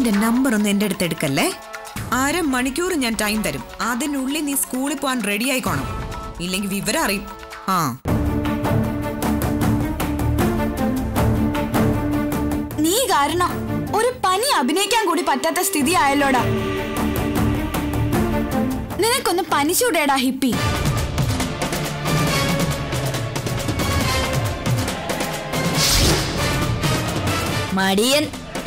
എന്റെ നമ്പർ ഒന്ന് എന്റെ അടുത്ത് എടുക്കല്ലേ അര മണിക്കൂർ ഞാൻ ടൈം തരും അതിനുള്ളിൽ നീ സ്കൂളിൽ പോകാൻ റെഡി ആയിക്കോണം ഇല്ലെങ്കിൽ വിവരം അറിയും ആ നീ കാരണം ഒരു പനി അഭിനയിക്കാൻ കൂടി പറ്റാത്ത സ്ഥിതി ആയല്ലോടാ നിനക്കൊന്ന് പനിച്ചൂടേടാ ഹിപ്പി മടിയൻ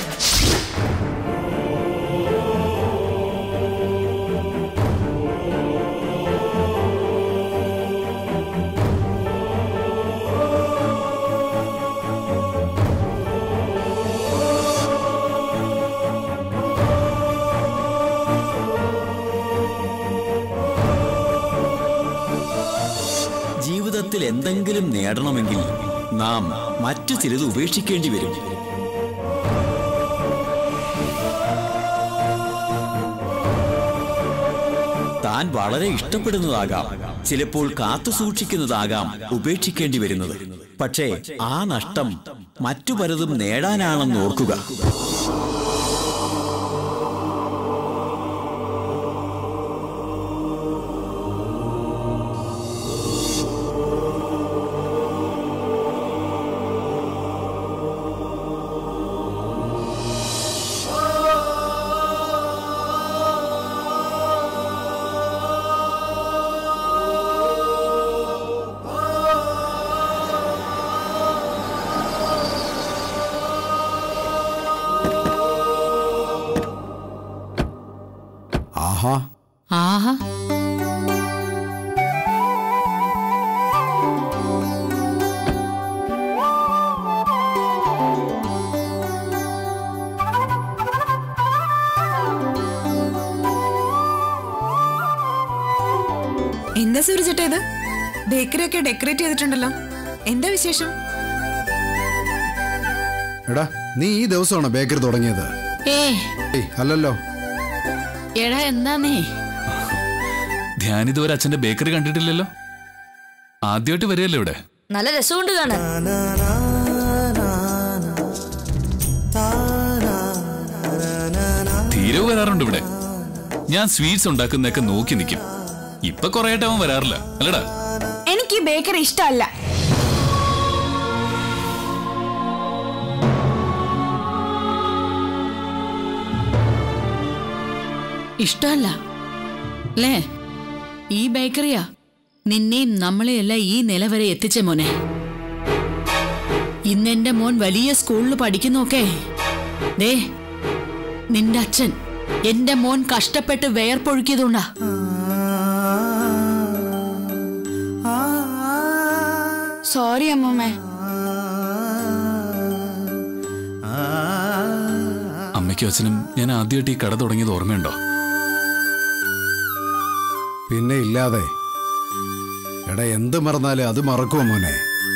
ജീവിതത്തിൽ എന്തെങ്കിലും നേടണമെങ്കിൽ നാം മറ്റു ചിലത് ഉപേക്ഷിക്കേണ്ടി വരും താൻ വളരെ ഇഷ്ടപ്പെടുന്നതാകാം ചിലപ്പോൾ കാത്തു സൂക്ഷിക്കുന്നതാകാം ഉപേക്ഷിക്കേണ്ടി വരുന്നത് പക്ഷേ ആ നഷ്ടം മറ്റു പലതും നേടാനാണെന്ന് ഓർക്കുക ആഹാ ആഹാ എന്താ സൂര്യചേട്ടാ ഇത് ബേക്കറി ഒക്കെ ഡെക്കറേറ്റ് ചെയ്തിട്ടുണ്ടല്ലോ എന്താ വിശേഷം എടാ നീ ഈ ദിവസമാണോ ബേക്കറി തുടങ്ങിയത് ഏ ഏയ് അല്ലല്ലോ എടാ എന്താന്നേ ധ്യാൻ ഇതുവരെ അച്ഛന്റെ ബേക്കറി കണ്ടിട്ടില്ലല്ലോ ആദ്യമായിട്ട് വരികയല്ലോ ഇവിടെ നല്ല രസമുണ്ട് കാണാൻ തീരെ വരാറുണ്ട് ഇവിടെ ഞാൻ സ്വീറ്റ്സ് ഉണ്ടാക്കുന്നതൊക്കെ നോക്കി നിൽക്കും ഇപ്പൊ കൊറേ ആയിട്ട് അവൻ വരാറില്ല അല്ലടാ എനിക്ക് ഈ ബേക്കറി ഇഷ്ടമല്ല ഇഷ്ടമല്ല അല്ലേ ഈ ബേക്കറിയാ നിന്നെയും നമ്മളെയെല്ലാം ഈ നില വരെ എത്തിച്ച മോനെ ഇന്നെന്റെ മോൻ വലിയ സ്കൂളിൽ പഠിക്കുന്നൊക്കെ ദേ നിന്റെ അച്ഛൻ എന്റെ മോൻ കഷ്ടപ്പെട്ട് വേർപ്പൊഴുക്കിയതുകൊണ്ടാ സോറി അമ്മൂമ്മേ അമ്മയ്ക്കും അച്ഛനും ഞാൻ ആദ്യമായിട്ട് ഈ കട തുടങ്ങിയത് ഓർമ്മയുണ്ടോ പിന്നെ ഇല്ലാതെ എടാ എന്ത് മറന്നാലും അത് മറക്കുമോ മോനെ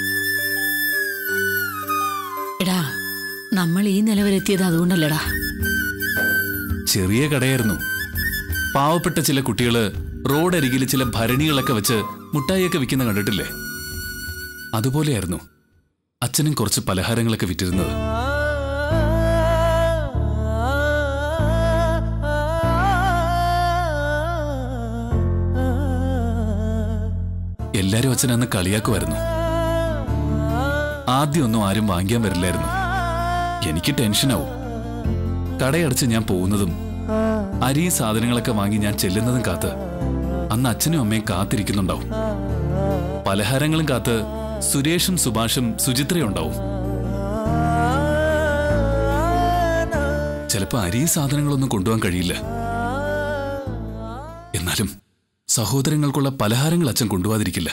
എടാ നമ്മൾ ഈ നില വരെ എത്തിയത് അതുകൊണ്ടല്ലടാ ചെറിയ കടയായിരുന്നു പാവപ്പെട്ട ചില കുട്ടികള് റോഡരികിൽ ചില ഭരണികളൊക്കെ വെച്ച് മുട്ടായിയൊക്കെ വിൽക്കുന്ന കണ്ടിട്ടില്ലേ അതുപോലെയായിരുന്നു അച്ഛനും കുറച്ച് പലഹാരങ്ങളൊക്കെ വിറ്റിരുന്നത് എല്ലാരും അച്ഛൻ അന്ന് കളിയാക്കുമായിരുന്നു ആദ്യമൊന്നും ആരും വാങ്ങിക്കാൻ വരില്ലായിരുന്നു എനിക്ക് ടെൻഷനാവും കടയടച്ച് ഞാൻ പോകുന്നതും അരി സാധനങ്ങളൊക്കെ വാങ്ങി ഞാൻ ചെല്ലുന്നതും കാത്ത് അന്ന് അച്ഛനും അമ്മയും കാത്തിരിക്കുന്നുണ്ടാവും പലഹാരങ്ങളും കാത്ത് സുരേഷും സുഭാഷും സുചിത്രയും ഉണ്ടാവും ചിലപ്പോ അരി സാധനങ്ങളൊന്നും കൊണ്ടുപോകാൻ കഴിയില്ല എന്നാലും സഹോദരങ്ങൾക്കുള്ള പലഹാരങ്ങൾ അച്ഛൻ കൊണ്ടുപോകാതിരിക്കില്ല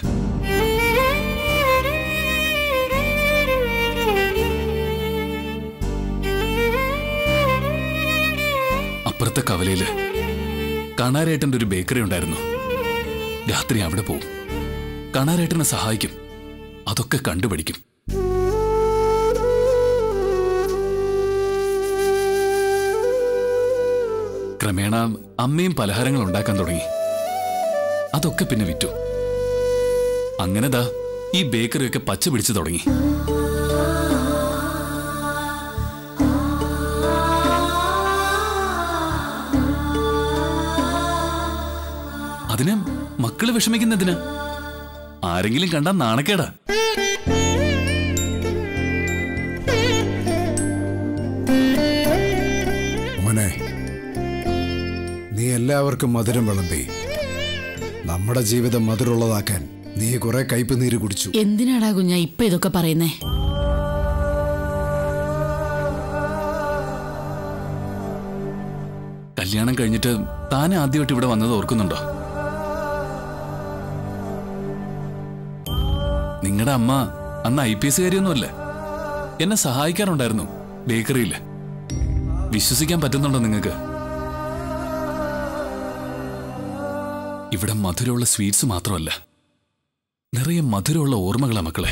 അപ്പുറത്തെ കവലയില് കണാരേട്ടന്റെ ഒരു ബേക്കറി ഉണ്ടായിരുന്നു രാത്രി അവിടെ പോവും കണാരേട്ടനെ സഹായിക്കും അതൊക്കെ കണ്ടുപിടിക്കും ക്രമേണ അമ്മയും പലഹാരങ്ങൾ ഉണ്ടാക്കാൻ തുടങ്ങി അതൊക്കെ പിന്നെ വിറ്റു അങ്ങനെതാ ഈ ബേക്കറിയൊക്കെ പച്ച പിടിച്ചു തുടങ്ങി അതിന് മക്കള് വിഷമിക്കുന്നതിന് ആരെങ്കിലും കണ്ടാ നാണക്കേടാ മോനെ നീ എല്ലാവർക്കും മധുരം വിളമ്പി നമ്മുടെ ജീവിതം മധുരമുള്ളതാക്കാൻ നീ കുറെ കയ്പ് നീര് കുടിച്ചു എന്തിനാടാ കുഞ്ഞ ഇപ്പൊ ഇതൊക്കെ പറയുന്നേ കല്യാണം കഴിഞ്ഞിട്ട് താൻ ആദ്യമായിട്ട് ഇവിടെ വന്നത് ഓർക്കുന്നുണ്ടോ നിങ്ങളുടെ അമ്മ അന്ന് ഐ പി എസ് കാര്യമൊന്നുമല്ല എന്നെ സഹായിക്കാറുണ്ടായിരുന്നു ബേക്കറിയിൽ വിശ്വസിക്കാൻ പറ്റുന്നുണ്ടോ നിങ്ങൾക്ക് ഇവിടെ മധുരമുള്ള സ്വീറ്റ്സ് മാത്രമല്ല നിറയെ മധുരമുള്ള ഓർമ്മകളാ മക്കളെ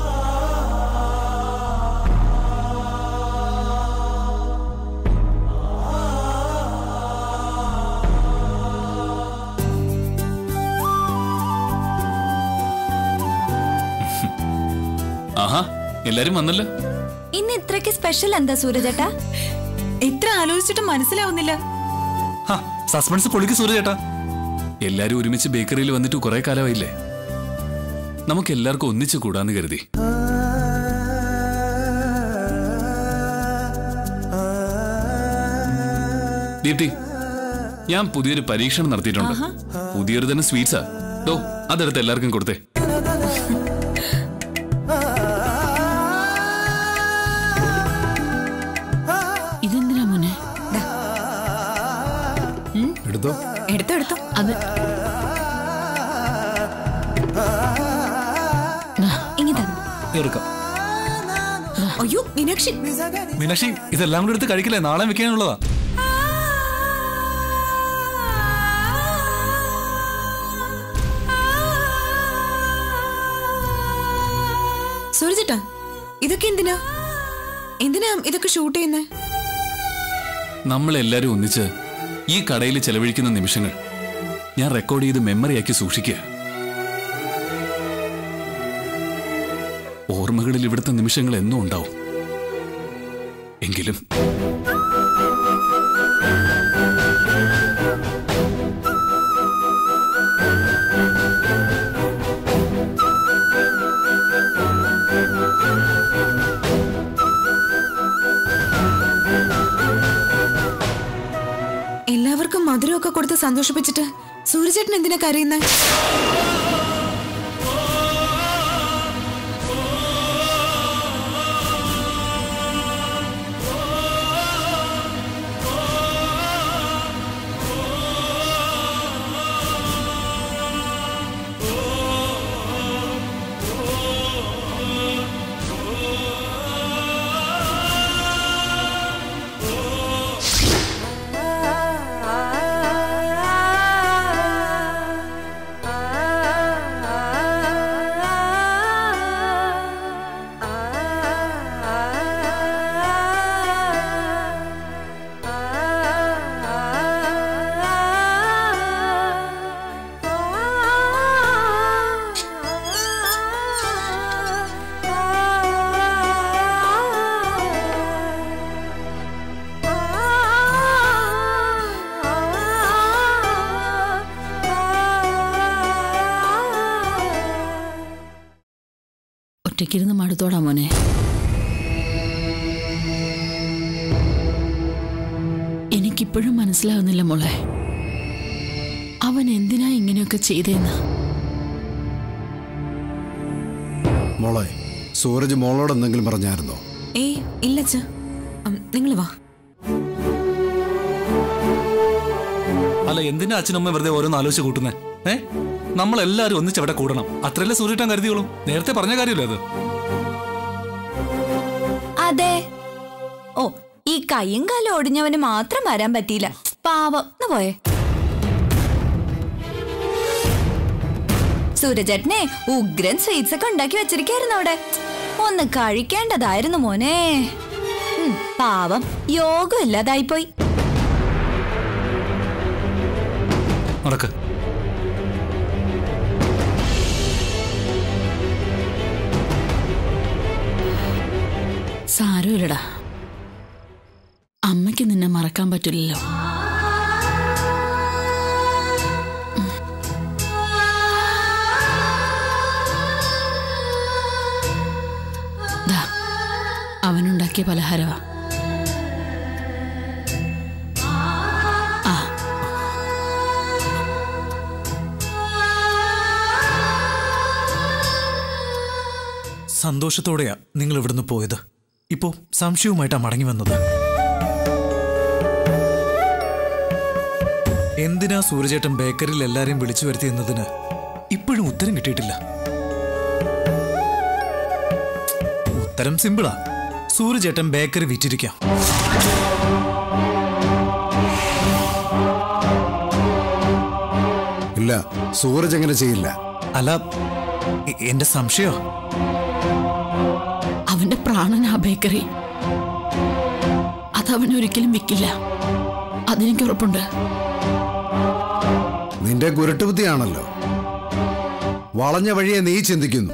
ആഹാ എല്ലാരും വന്നല്ലോ ഇന്ന് ഇത്രയ്ക്ക് സ്പെഷ്യൽ എന്താ സൂരജേട്ടാ എത്ര ആലോചിച്ചിട്ട് മനസ്സിലാവുന്നില്ല സസ്പെൻസ് പൊളിക്ക് സൂര്യ ചേട്ടാ എല്ലാരും ഒരുമിച്ച് ബേക്കറിയിൽ വന്നിട്ട് കുറെ കാലമായില്ലേ നമുക്ക് എല്ലാവർക്കും ഒന്നിച്ചു കൂടാന്ന് കരുതി ദീപ്തി ഞാൻ പുതിയൊരു പരീക്ഷണം നടത്തിയിട്ടുണ്ട് പുതിയൊരു തന്നെ സ്വീറ്റ്സാ ഡോ അതെടുത്ത് എല്ലാവർക്കും കൊടുത്തേ ഇതെന്തിനാ മോനെ എടുത്തോ എടുത്തോ എടുത്തോ അത് ഇങ്ങനെ എടുക്കാം അയ്യോ മീനാക്ഷി മീനാക്ഷി ഇതെല്ലാം കൂടെ എടുത്ത് കഴിക്കില്ലേ നാളെ വെക്കാനുള്ളതാ സൂരജേട്ടാ ഇതൊക്കെ എന്തിനാ എന്തിനാ ഇതൊക്കെ ഷൂട്ട് ചെയ്യുന്നേ നമ്മളെല്ലാരും ഒന്നിച്ച് ഈ കടയിൽ ചെലവഴിക്കുന്ന നിമിഷങ്ങൾ ഞാൻ റെക്കോർഡ് ചെയ്ത് മെമ്മറിയാക്കി സൂക്ഷിക്കുക ഓർമ്മകളിൽ ഇവിടുത്തെ നിമിഷങ്ങൾ എന്നും ഉണ്ടാവും എങ്കിലും എല്ലാവർക്കും മധുരമൊക്കെ കൊടുത്ത് സന്തോഷിപ്പിച്ചിട്ട് സൂര്യചേട്ടൻ എന്തിനാ കരയുന്നേ ഒറ്റയ്ക്കിരുന്ന് മടുത്തോടാ മോനെ എനിക്കിപ്പോഴും മനസ്സിലാവുന്നില്ല മോളെ അവൻ എന്തിനാ ഇങ്ങനെയൊക്കെ ചെയ്തേന്ന് മോളെ സൂരജ് മോളോട് എന്തെങ്കിലും പറഞ്ഞായിരുന്നോ ഏയ് ഇല്ലച്ച നിങ്ങൾ വാ അല്ല എന്തിനാ അച്ഛനമ്മ വെറുതെ ഓരോന്ന് ആലോചിച്ച് കൂട്ടുന്നേ ഏ നമ്മളെല്ലാരും ഒന്നിച്ച് അവിടെ കൂടണം അത്രയല്ലേ സൂര്യട്ടാൻ കരുതിയോളും നേരത്തെ പറഞ്ഞ കാര്യമല്ലേ അത് അതെ ഓ ഈ കൈയും കാലും ഒടിഞ്ഞവന് മാത്രം വരാൻ പറ്റിയില്ല പാവം എന്ന് പോയെ സൂരജേട്ടനെ ഉഗ്രൻ സ്വീറ്റ്സ് ഒക്കെ ഉണ്ടാക്കി വെച്ചിരിക്കായിരുന്നു അവിടെ ഒന്ന് കഴിക്കേണ്ടതായിരുന്നു മോനെ ഉം, പാവം യോഗം ഇല്ലാതായിപ്പോയി നടക്ക് സാരമില്ലടാ അമ്മയ്ക്ക് നിന്നെ മറക്കാൻ പറ്റില്ലല്ലോ ഉണ്ടാക്കിയ പലഹാരമാ ആ സന്തോഷത്തോടെയാ നിങ്ങൾ ഇവിടുന്ന് പോയത് ഇപ്പോ സംശയവുമായിട്ടാ മടങ്ങി വന്നത് എന്തിനാ സൂര്യചേട്ടൻ ബേക്കറിയിൽ എല്ലാരെയും വിളിച്ചു വരുത്തി എന്നതിന് ഇപ്പോഴും ഉത്തരം കിട്ടിയിട്ടില്ല ഉത്തരം സിമ്പിളാ സൂര്യചേട്ടൻ ബേക്കറി വിറ്റിരിക്കാം ഇല്ല സൂരജ് അങ്ങനെ ചെയ്യില്ല അല്ല എ- എന്റെ സംശയോ അവന്റെ പ്രാണനാ ബേക്കറി അതവൻ ഒരിക്കലും വിൽക്കില്ല അതെനിക്ക് ഉറപ്പുണ്ട് നിന്റെ കുരുട്ടുബുദ്ധിയാണല്ലോ വളഞ്ഞ വഴിയെ നീ ചിന്തിക്കുന്നു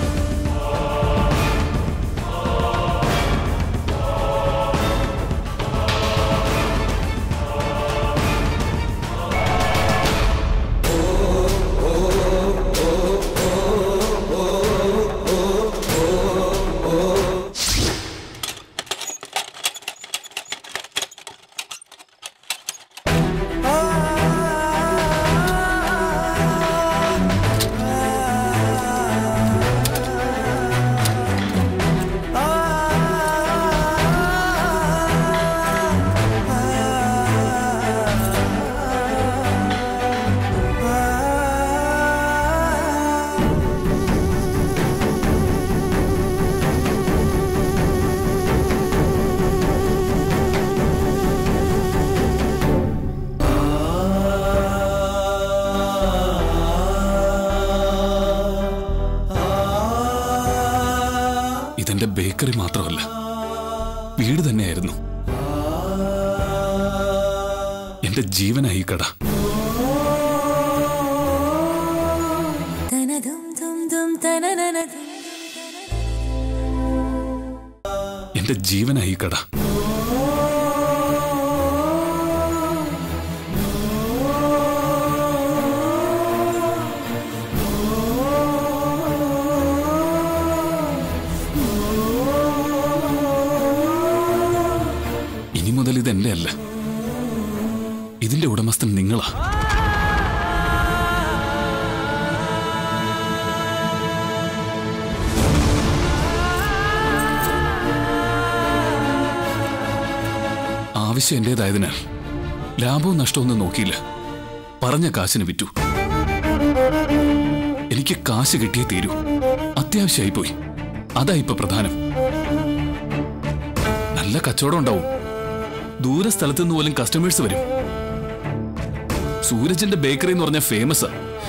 ഇതെന്റെ ബേക്കറി മാത്രമല്ല വീട് തന്നെയായിരുന്നു എന്റെ ജീവനായി ഈ കട എന്റെ ജീവനായി ഈ കട ഇനി മുതൽ ഇതെന്റെ അല്ല ഇതിന്റെ ഉടമസ്ഥൻ നിങ്ങളാ ആവശ്യം എന്റേതായതിനാൽ ലാഭവും നഷ്ടമൊന്നും നോക്കിയില്ല പറഞ്ഞ കാശിന് വിറ്റു എനിക്ക് കാശ് കിട്ടിയേ തീരൂ അത്യാവശ്യമായി പോയി അതാ ഇപ്പൊ പ്രധാനം നല്ല കച്ചവടം ഉണ്ടാവും ദൂര സ്ഥലത്തു നിന്ന് പോലും കസ്റ്റമേഴ്സ് വരും സൂരജിന്റെ ബേക്കറി എന്ന് പറഞ്ഞ ഫേമസാ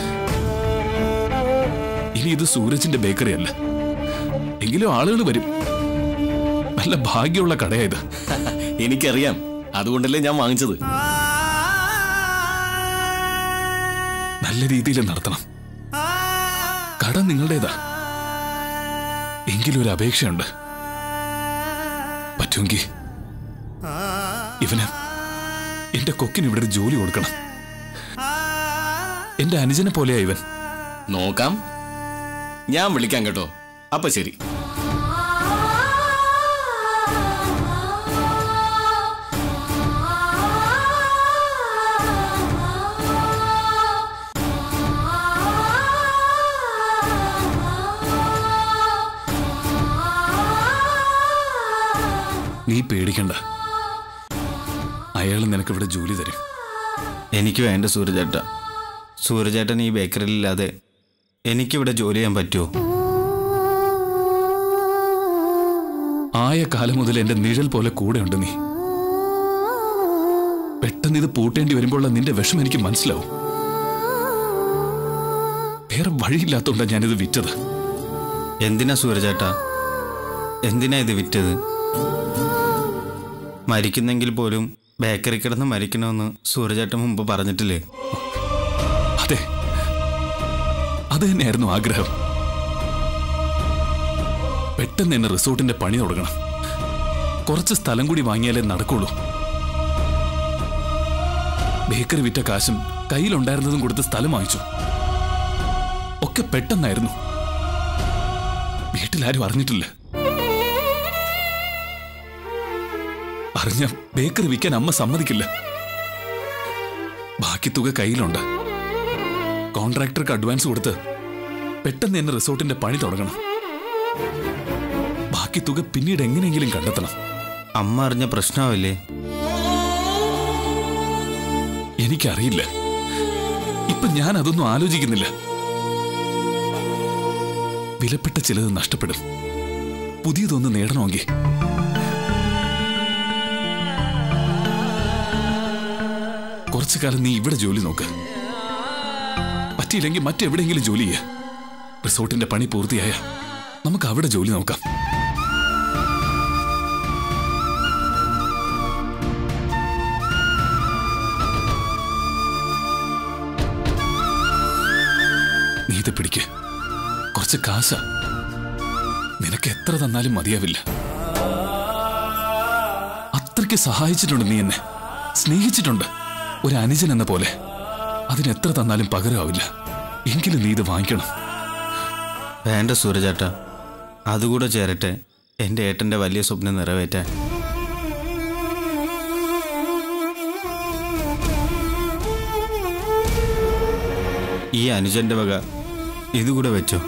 ഇനി ഇത് സൂരജിന്റെ ബേക്കറി അല്ല എങ്കിലും ആളുകൾ വരും നല്ല ഭാഗ്യമുള്ള കടയായത് എനിക്കറിയാം അതുകൊണ്ടല്ലേ ഞാൻ വാങ്ങിച്ചത് നല്ല രീതിയിൽ നടത്തണം കട നിങ്ങളുടേതാ എങ്കിലും ഒരു അപേക്ഷയുണ്ട് പറ്റുമെങ്കിൽ ഇവന് എന്റെ കൊക്കിന് ഇവിടെ ഒരു ജോലി കൊടുക്കണം എന്റെ അനുജനെ പോലെയാ ഇവൻ നോക്കാം ഞാൻ വിളിക്കാം കേട്ടോ അപ്പൊ ശരി നീ പേടിക്കണ്ട അയാൾ നിനക്കിവിടെ ജോലി തരും എനിക്ക് വേണ്ട സൂര്യചേട്ട സൂര്യചേട്ടൻ ഈ ബേക്കറിയിലില്ലാതെ എനിക്കിവിടെ ജോലി ചെയ്യാൻ പറ്റുമോ ആയ കാലം മുതൽ എന്റെ നിഴൽ പോലെ കൂടെയുണ്ട് നീ പെട്ടെന്ന് ഇത് പൂട്ടേണ്ടി വരുമ്പോഴുള്ള നിന്റെ വിഷമം എനിക്ക് മനസ്സിലാവും വേറെ വഴിയില്ലാത്തോണ്ടാ ഞാനിത് വിറ്റത് എന്തിനാ സൂര്യചേട്ടാ എന്തിനാ ഇത് വിറ്റത് മരിക്കുന്നെങ്കിൽ പോലും ബേക്കറി കിടന്ന് മരിക്കണമെന്ന് സൂര്യചേട്ടൻ മുമ്പ് പറഞ്ഞിട്ടില്ലേ അതെ അത് തന്നെയായിരുന്നു ആഗ്രഹം പെട്ടെന്ന് എന്നെ റിസോർട്ടിന്റെ പണി തുടങ്ങണം കുറച്ച് സ്ഥലം കൂടി വാങ്ങിയാലേ നടക്കുള്ളൂ ബേക്കറി വിറ്റ കാശും കയ്യിലുണ്ടായിരുന്നതും കൊടുത്ത് സ്ഥലം വാങ്ങിച്ചു ഒക്കെ പെട്ടെന്നായിരുന്നു വീട്ടിലാരും അറിഞ്ഞിട്ടില്ല അറിഞ്ഞ ബേക്കറി വിൽക്കാൻ അമ്മ സമ്മതിക്കില്ല ബാക്കി തുക കയ്യിലുണ്ട് കോൺട്രാക്ടർക്ക് അഡ്വാൻസ് കൊടുത്ത് പെട്ടെന്ന് എന്നെ റിസോർട്ടിന്റെ പണി തുടങ്ങണം ബാക്കി തുക പിന്നീട് എങ്ങനെയെങ്കിലും കണ്ടെത്തണം അമ്മ അറിഞ്ഞ പ്രശ്നമാവില്ലേ എനിക്കറിയില്ല ഇപ്പൊ ഞാൻ അതൊന്നും ആലോചിക്കുന്നില്ല വിലപ്പെട്ട ചിലത് നഷ്ടപ്പെടും പുതിയതൊന്ന് നേടണമെങ്കിൽ കുറച്ചു കാലം നീ ഇവിടെ ജോലി നോക്ക് പറ്റിയില്ലെങ്കിൽ മറ്റെവിടെയെങ്കിലും ജോലി ചെയ്യ റിസോർട്ടിന്റെ പണി പൂർത്തിയായ നമുക്ക് അവിടെ ജോലി നോക്കാം നീ ഇത് പിടിക്ക് കുറച്ച് കാശ നിനക്ക് എത്ര തന്നാലും മതിയാവില്ല അത്രയ്ക്ക് സഹായിച്ചിട്ടുണ്ട് നീ എന്നെ സ്നേഹിച്ചിട്ടുണ്ട് ഒരു അനുജൻ എന്ന പോലെ അതിന് എത്ര തന്നാലും പകരമാവില്ല എങ്കിലും നീ ഇത് വാങ്ങിക്കണം വേണ്ട സൂരജേട്ട അതുകൂടെ ചേരട്ടെ എൻ്റെ ഏട്ടൻ്റെ വലിയ സ്വപ്നം നിറവേറ്റാൻ ഈ അനുജന്റെ വക ഇതുകൂടെ വെച്ചോ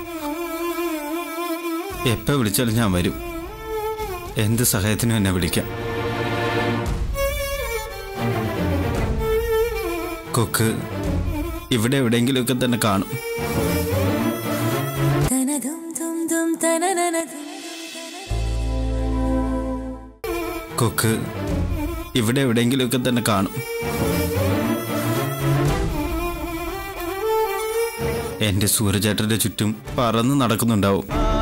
എപ്പോ വിളിച്ചാലും ഞാൻ വരും എന്ത് സഹായത്തിനും എന്നെ വിളിക്കാം കൊക്ക് ഇവിടെ എവിടെയെങ്കിലുമൊക്കെ തന്നെ കാണും കൊക്ക് ഇവിടെ എവിടെയെങ്കിലുമൊക്കെ തന്നെ കാണും എന്റെ സൂര്യചേട്ടന്റെ ചുറ്റും പറന്ന് നടക്കുന്നുണ്ടാവും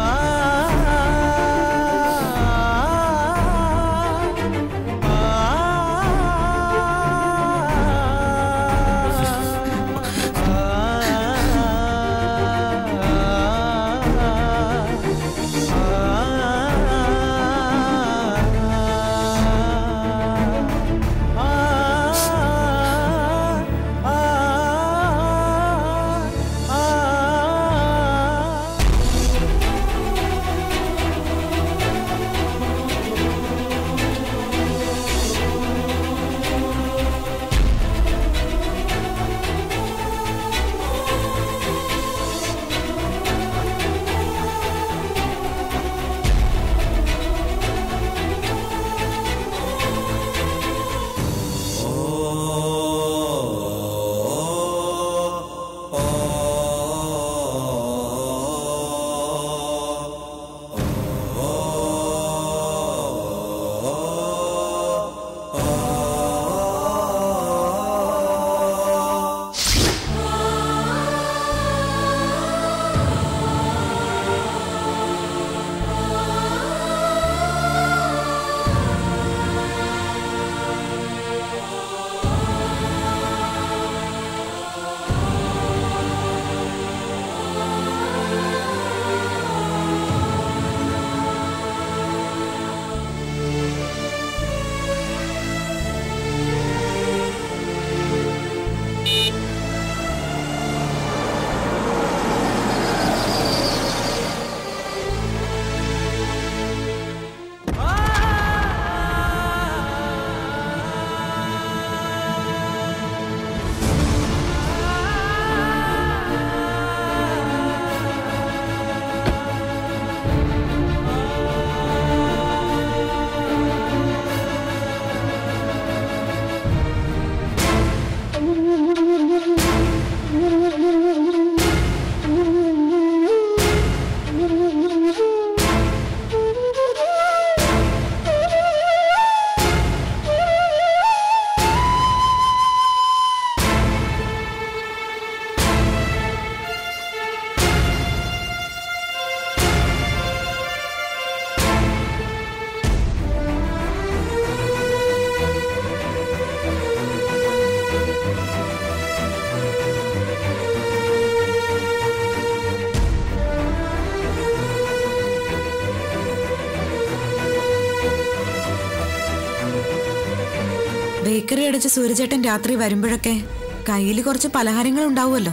ബേക്കറി അടച്ച് സൂര്യചേട്ടൻ രാത്രി വരുമ്പോഴൊക്കെ കയ്യിൽ കുറച്ച് പലഹാരങ്ങൾ ഉണ്ടാവുമല്ലോ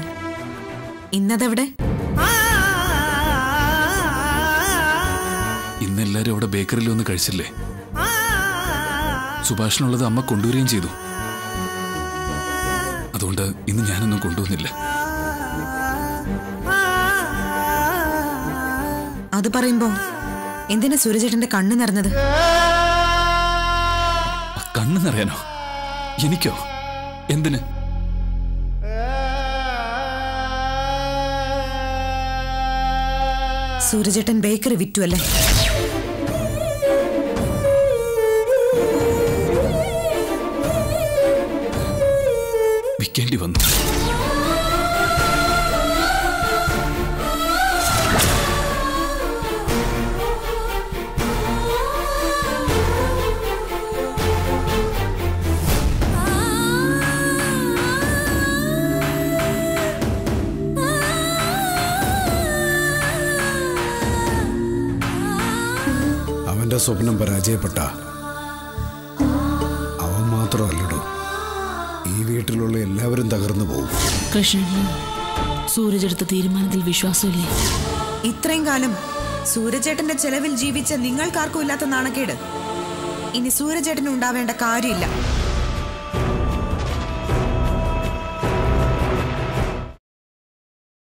ഇന്നതെവിടെ ഇന്നെല്ലാരും അവിടെ ബേക്കറിയിൽ ഒന്ന് കഴിച്ചില്ലേ സുഭാഷിനുള്ളത് അമ്മ കൊണ്ടുവരികയും ചെയ്തു അതുകൊണ്ട് ഇന്ന് ഞാനൊന്നും കൊണ്ടുവന്നില്ല അത് പറയുമ്പോ എന്തിനാ സൂര്യചേട്ടന്റെ കണ്ണ് നിറഞ്ഞത് കണ്ണു നിറയാനോ എനിക്കോ എന്തിന് സൂര്യചേട്ടൻ ബേക്കറി വിറ്റു അല്ലേ വിൽക്കേണ്ടി വന്നു അവന്റെ സ്വപ്നം പരാജയപ്പെട്ട അവൻ മാത്രമല്ലടോ ഈ വീട്ടിലുള്ള എല്ലാവരും തകർന്നു പോകും കൃഷ്ണന് സൂരജ് എടുത്ത തീരുമാനത്തിൽ വിശ്വാസമില്ലേ ഇത്രയും കാലം സൂര്യചേട്ടന്റെ ചെലവിൽ ജീവിച്ച നിങ്ങൾക്കാർക്കും ഇല്ലാത്ത നാണക്കേട് ഇനി സൂര്യചേട്ടന് ഉണ്ടാവേണ്ട കാര്യമില്ല